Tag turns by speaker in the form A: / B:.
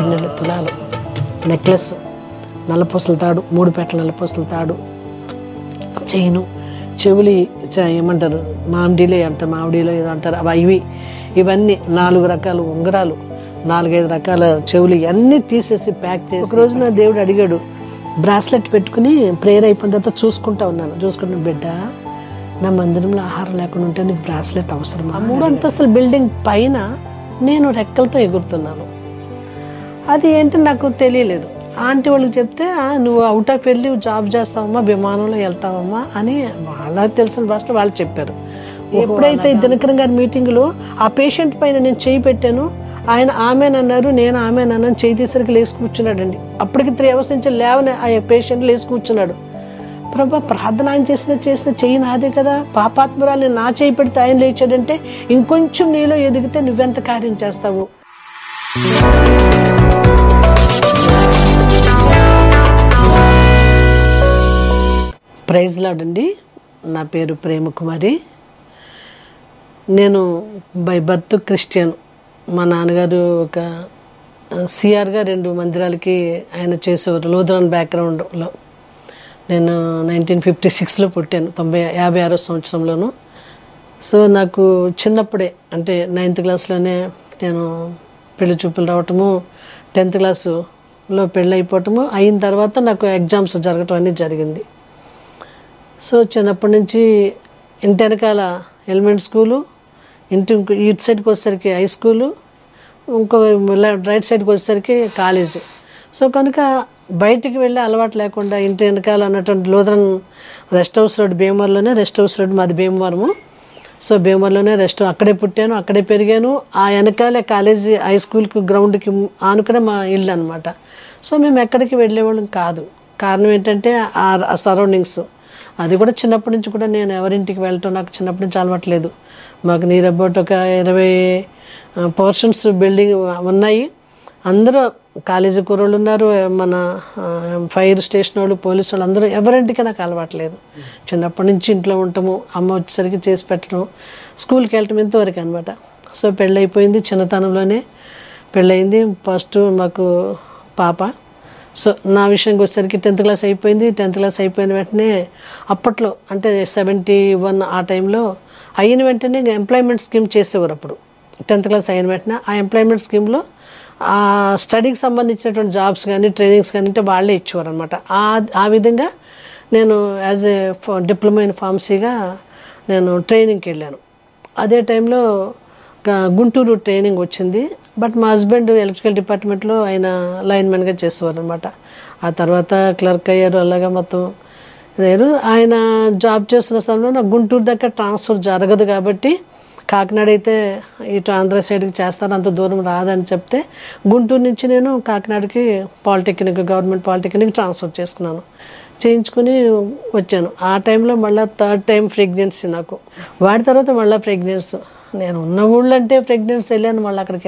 A: పన్నెండు తులాలు నెక్లెస్ నల్లపూసల తాడు మూడు పెట్టల నల్లపూసల తాడు చైను చెవులి చ- ఏమంటారు మామిడిలే అంటారు మామిడిలో ఏదో అంటారు అవి ఇవి ఇవన్నీ నాలుగు రకాల ఉంగరాలు నాలుగైదు రకాల చెవులు ఇవన్నీ తీసేసి ప్యాక్ చేసి ఒక రోజు నా దేవుడు అడిగాడు బ్రాస్లెట్ పెట్టుకుని ప్రేయర్ అయిపోయిన తర్వాత చూసుకుంటా ఉన్నాను చూసుకుంటున్న బిడ్డ నా మందిరంలో ఆహారం లేకుండా ఉంటే నీకు బ్రాస్లెట్ అవసరం ఆ మూడు అంతస్తుల బిల్డింగ్ పైన నేను రెక్కలతో ఎగురుతున్నాను అది ఏంటి నాకు తెలియలేదు ఆంటీ వాళ్ళకి చెప్తే "ఆ, నువ్వు అవుట్ ఆఫ్ వెళ్ళి జాబ్ చేస్తావమ్మా విమానంలో వెళ్తావమ్మా అని వాళ్ళకి తెలిసిన భాషలో వాళ్ళు చెప్పారు ఎప్పుడైతే ఈ దినకరం గారి మీటింగ్లో ఆ పేషెంట్ పైన నేను చేయి పెట్టాను ఆయన ఆమెనన్నారు నేను ఆమెనన్నాను చేయి తీసరికి లేచి కూర్చున్నాడండి అప్పటికి త్రీ అవర్స్ నుంచి లేవని ఆ పేషెంట్ లేచి కూర్చున్నాడు ప్రభా ప్రార్థన ఆయన చేసిన చేసిన చెయ్యి నాదే కదా పాపాత్మరాలు నా చేయి పెడితే ఆయన లేచాడంటే ఇంకొంచెం నీలో ఎదిగితే నువ్వెంత కార్యం చేస్తావు ప్రైజ్ లాడండి నా పేరు ప్రేమ కుమారి నేను బై బర్త్ క్రిస్టియన్ మా నాన్నగారు ఒక సిఆర్గా రెండు మందిరాలకి ఆయన చేసేవారు లూథరన్ బ్యాక్గ్రౌండ్లో నేను నైన్టీన్ ఫిఫ్టీ సిక్స్లో పుట్టాను తొంభై యాభై ఆరో సంవత్సరంలోను సో నాకు చిన్నప్పుడే అంటే నైన్త్ క్లాస్లోనే నేను పెళ్లి చూపులు రావటము టెన్త్ క్లాసులో పెళ్ళి అయిపోవటము అయిన తర్వాత నాకు ఎగ్జామ్స్ జరగటం అనేది జరిగింది సో చిన్నప్పటి నుంచి ఇంటి వెనకాల ఎలిమెంట్ స్కూలు ఇంటి ఇంకో ఇటు సైడ్కి వచ్చేసరికి హై స్కూలు ఇంకో లె- రైట్ సైడ్కి వచ్చేసరికి కాలేజీ సో కనుక బయటికి వెళ్ళే అలవాటు లేకుండా ఇంటి వెనకాల అన్నటువంటి లోదరన్ రెస్ట్ హౌస్ రోడ్ భీమవరంలోనే రెస్ట్ హౌస్ రోడ్ మాది భీమవరము సో భీమవరంలోనే రెస్ట్ అక్కడే పుట్టాను అక్కడే పెరిగాను ఆ వెనకాలే కాలేజీ హై స్కూల్కి గ్రౌండ్కి ఆనుకునే మా ఇల్లు అనమాట సో మేము ఎక్కడికి వెళ్ళేవాళ్ళం కాదు కారణం ఏంటంటే ఆ సరౌండింగ్స్ అది కూడా చిన్నప్పటి నుంచి కూడా నేను ఎవరింటికి వెళ్ళటం నాకు చిన్నప్పటి నుంచి అలవాట్లేదు మాకు నీరు అబౌట్ ఒక ఇరవై పోర్షన్స్ బిల్డింగ్ ఉన్నాయి అందరూ కాలేజీ కుర్రోళ్ళు ఉన్నారు మన ఆ, ఫైర్ స్టేషన్ వాళ్ళు పోలీసు వాళ్ళు అందరూ ఎవరింటికి నాకు అలవాట్లేదు చిన్నప్పటి నుంచి ఇంట్లో ఉంటాము అమ్మ వచ్చేసరికి చేసి పెట్టడం స్కూల్కి వెళ్ళటం ఇంతవరకు అనమాట సో పెళ్ళి అయిపోయింది చిన్నతనంలోనే పెళ్ళయింది ఫస్ట్ మాకు పాప సో నా విషయానికి వచ్చేసరికి టెన్త్ క్లాస్ అయిపోయింది టెన్త్ క్లాస్ అయిపోయిన వెంటనే అప్పట్లో అంటే సెవెంటీ వన్ ఆ టైంలో అయిన వెంటనే ఎంప్లాయ్మెంట్ స్కీమ్ చేసేవారు అప్పుడు టెన్త్ క్లాస్ అయిన వెంటనే ఆ ఎంప్లాయ్మెంట్ స్కీమ్లో ఆ స్టడీకి సంబంధించినటువంటి జాబ్స్ కానీ ట్రైనింగ్స్ కానీ అంటే వాళ్ళే ఇచ్చేవారు అనమాట ఆ ఆ విధంగా నేను యాజ్ ఏ డిప్లొమా ఇన్ ఫార్మసీగా నేను ట్రైనింగ్కి వెళ్ళాను అదే టైంలో గా- గుంటూరు ట్రైనింగ్ వచ్చింది బట్ మా హస్బెండ్ ఎలక్ట్రికల్ డిపార్ట్మెంట్లో ఆయన లైన్మెన్గా చేసేవారు అనమాట ఆ తర్వాత క్లర్క్ అయ్యారు అలాగా మొత్తం అయ్యారు ఆయన జాబ్ చేస్తున్న స్థలంలో నాకు గుంటూరు దగ్గర ట్రాన్స్ఫర్ జరగదు కాబట్టి కాకినాడ అయితే ఇటు ఆంధ్ర సైడ్కి చేస్తారు అంత దూరం రాదని చెప్తే గుంటూరు నుంచి నేను కాకినాడకి పాలిటెక్నిక్ గవర్నమెంట్ పాలిటెక్నిక్ ట్రాన్స్ఫర్ చేసుకున్నాను చేయించుకుని వచ్చాను ఆ టైంలో మళ్ళీ థర్డ్ టైం ప్రెగ్నెన్సీ నాకు వాడి తర్వాత మళ్ళీ ప్రెగ్నెన్సీ నేను ఉన్న ఊళ్ళో అంటే ప్రెగ్నెన్సీ వెళ్ళాను మళ్ళీ అక్కడికి